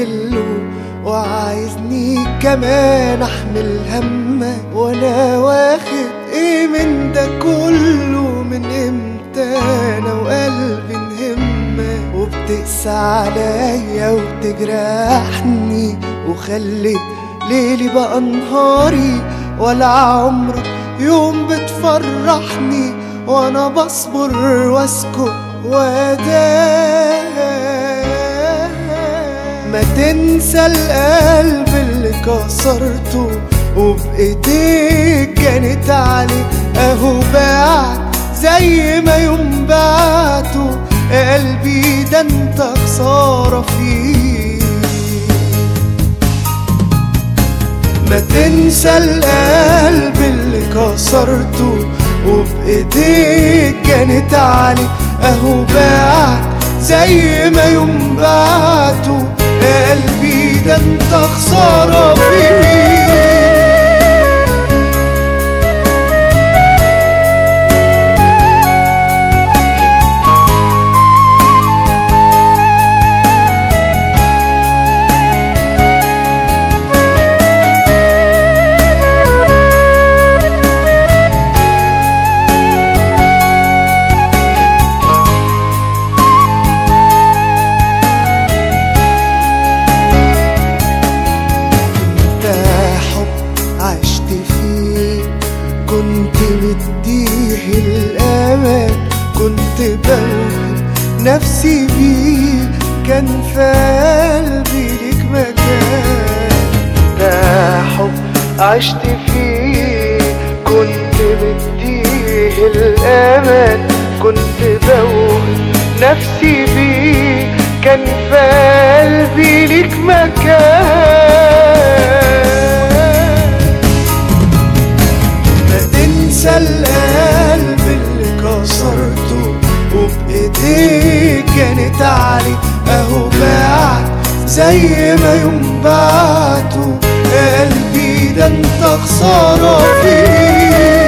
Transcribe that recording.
له وعايزني كمان احمل همك وانا واخد ايه من ده كله من امتى انا وقلبي نهمك وبتقسى عليا وتجرحني وخليت ليلي بقى نهاري ولا عمرك يوم بتفرحني وانا بصبر واسكت واداه ما تنسى القلب اللي كسرته وبايديك كانت عليه اهو بعد زي ما يوم بعته قلبي ده انت خساره فيه ما تنسى القلب اللي كسرته وبايديك كانت عليه اهو بعد زي ما يوم بعته قلبي ده انت خسارة فيه ده حب عشت فيه كنت مديه الأمان كنت بوهب نفسي بيه كان في قلبي ليك مكان ده حب عشت فيه كنت مديه الأمان كنت بوهب نفسي بيه كان في قلبي ليك مكان ما تنسى القلب اللي كسرته وبايديك كانت عليه اهو بعد زي ما يوم بعته قلبي ده انت خسارة فيه